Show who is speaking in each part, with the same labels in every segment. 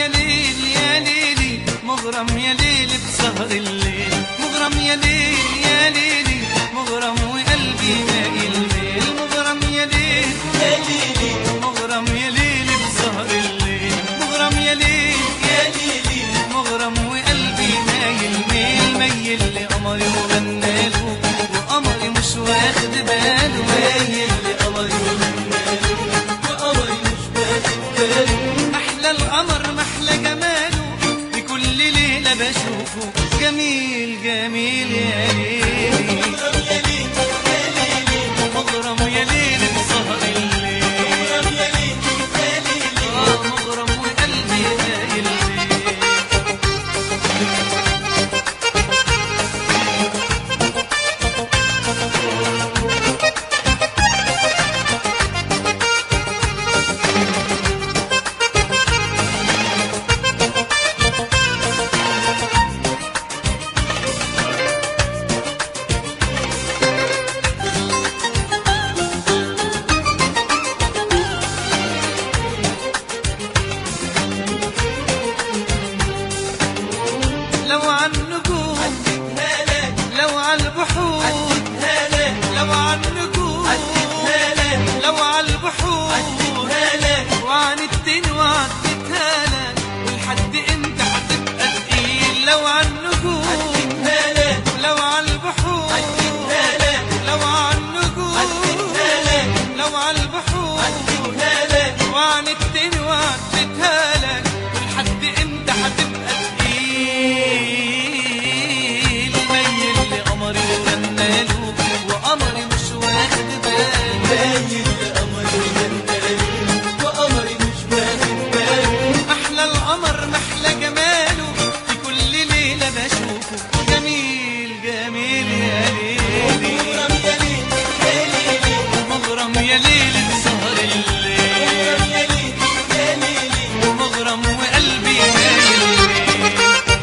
Speaker 1: يا ليل يا ليلي مغرم يا ليل بسهر الليل مغرم يا ليل يا ليلي مغرم وقلبي مايل ميل مغرم يا ليل يا ليلي مغرم يا ليل بسهر الليل مغرم يا ليل يا ليلي مغرم وقلبي مايل ميل ميل لقمري وغناله وقمري مش واخد باله مايل لقمري وغناله وقمري مش واخد باله احلى القمر محلى جماله بكل ليله بشوفه جميل جميل يا ليلي مغرم يا ليل بسهر الليل آه، مغرم وقلبي مايل ليل لو عن نجوم لو عن البحور لو عن نجوم لو عن البحور وعن الدين وعدتها لك ولحد امتى هتبقى تقيل لو عن نجوم لو عن البحور لو عن نجوم لو عن البحور وعن الدين وعدتها لك ولحد امتى هتبقى تقيل ميل لقمري وغناله وقمري مش واخد باله احلى القمر محلى جماله في كل ليله بشوفه جميل جميل يا ليلي مغرم يا ليل بسهر الليل مغرم وقلبي مايل ليل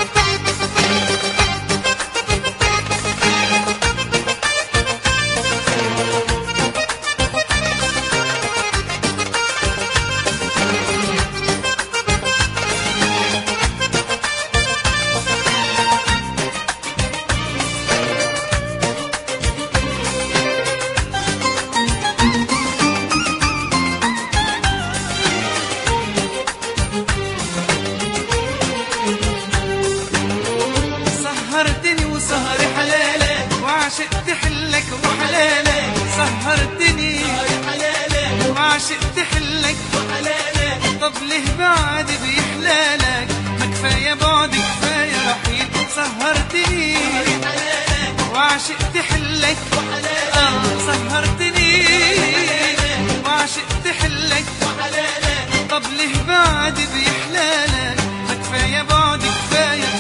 Speaker 1: سهرتني وسهري حلالك وعشقت حلك وحلالك سهرتني وعشقت حلك وحلالك طب ليه بعد بيحلالك ما كفايه بعد كفايه رحيل سهرتني وعشقت حلك آه سهرتني وعشقت حلك طب ليه بعد بيحلالك ما كفايه بعد كفايه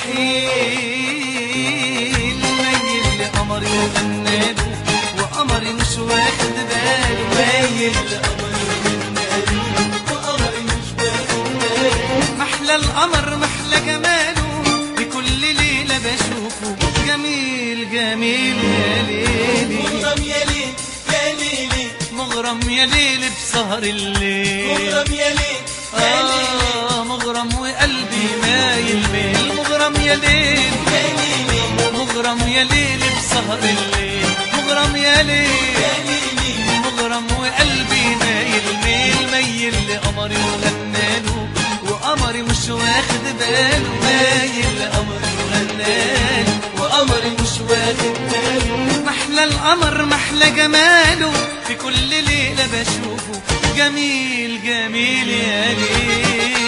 Speaker 1: رحيل ميل لقمري وغناله وقمري مش واخد باله ميل محلى القمر محلى جماله بكل ليلة بشوفه جميل جميل يا ليلي مغرم يا ليل بسهر الليل آه مغرم وقلبي مايل ميل مغرم يا ليل مغرم يا ليل بسهر الليل مغرم يا ليل مغرم وقلبي مايل ميل ميل لقمري وغناله وقمري مش واخد باله مايل لقمري وغناله وقمري مش واخد باله محلى القمر محلى جماله في كل ليلة بشوفه جميل جميل يا ليل